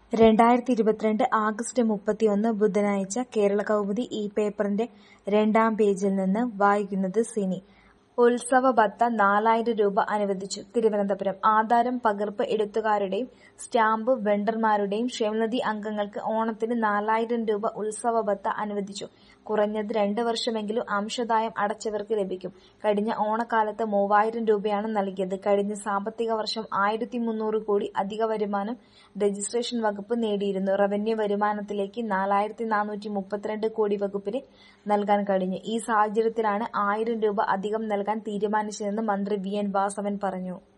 രണ്ടായിരത്തി ഇരുപത്തിരണ്ട് ആഗസ്റ്റ് മുപ്പത്തിയൊന്ന് ബുധനാഴ്ച കേരളകൗമുദി ഈ പേപ്പറിന്റെ രണ്ടാം പേജിൽ നിന്ന് വായിക്കുന്നത് സിനി ഉത്സവ ഭത്ത നാലായിരം രൂപ അനുവദിച്ചു തിരുവനന്തപുരം ആധാരം പകർപ്പ് എഴുത്തുകാരുടെയും സ്റ്റാമ്പ് വെണ്ടർമാരുടെയും ക്ഷേമനിധി അംഗങ്ങൾക്ക് ഓണത്തിന് നാലായിരം രൂപ ഉത്സവ ഭത്ത അനുവദിച്ചു കുറഞ്ഞത് രണ്ട് വർഷമെങ്കിലും അംശദായം അടച്ചവർക്ക് ലഭിക്കും കഴിഞ്ഞ ഓണക്കാലത്ത് മൂവായിരം രൂപയാണ് നൽകിയത് കഴിഞ്ഞ സാമ്പത്തിക വർഷം ആയിരത്തി മുന്നൂറ് കോടി അധിക വരുമാനം രജിസ്ട്രേഷൻ വകുപ്പ് നേടിയിരുന്നു റവന്യൂ വരുമാനത്തിലേക്ക് നാലായിരത്തി നാനൂറ്റി മുപ്പത്തിരണ്ട് കോടി വകുപ്പിന് നൽകാൻ കഴിഞ്ഞു ഈ സാഹചര്യത്തിലാണ് ആയിരം രൂപ അധികം നൽകാൻ തീരുമാനിച്ചതെന്ന് മന്ത്രി വി എൻ വാസവൻ പറഞ്ഞു